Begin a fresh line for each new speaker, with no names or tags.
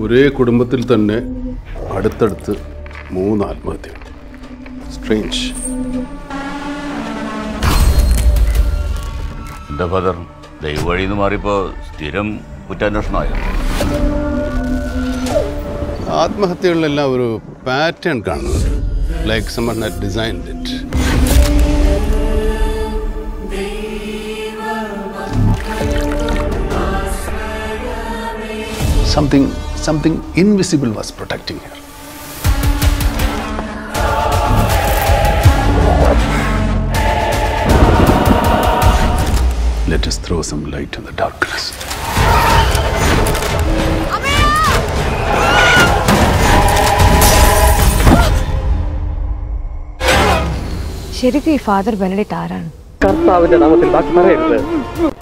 ഒരേ കുടുംബത്തിൽ തന്നെ അടുത്തടുത്ത് മൂന്ന് ആത്മഹത്യകൾ സ്ട്രേഞ്ച്
എന്താ ഫാദർ ദൈവവഴിയിൽ നിന്ന് മാറിയപ്പോൾ സ്ഥിരം കുറ്റാന്വേഷണമായോ
ആത്മഹത്യകളിലെല്ലാം ഒരു പാറ്റേൺ കാണുന്നുണ്ട് like someone had design it something something invisible was protecting her Let us throw some light on the darkness.
ശരിക്കും ഈ ഫാദർ ബെനഡിക്ട് ആരാണ്
കർത്താവിന്റെ നാമത്തിൽ ബാക്കി പറയരുത്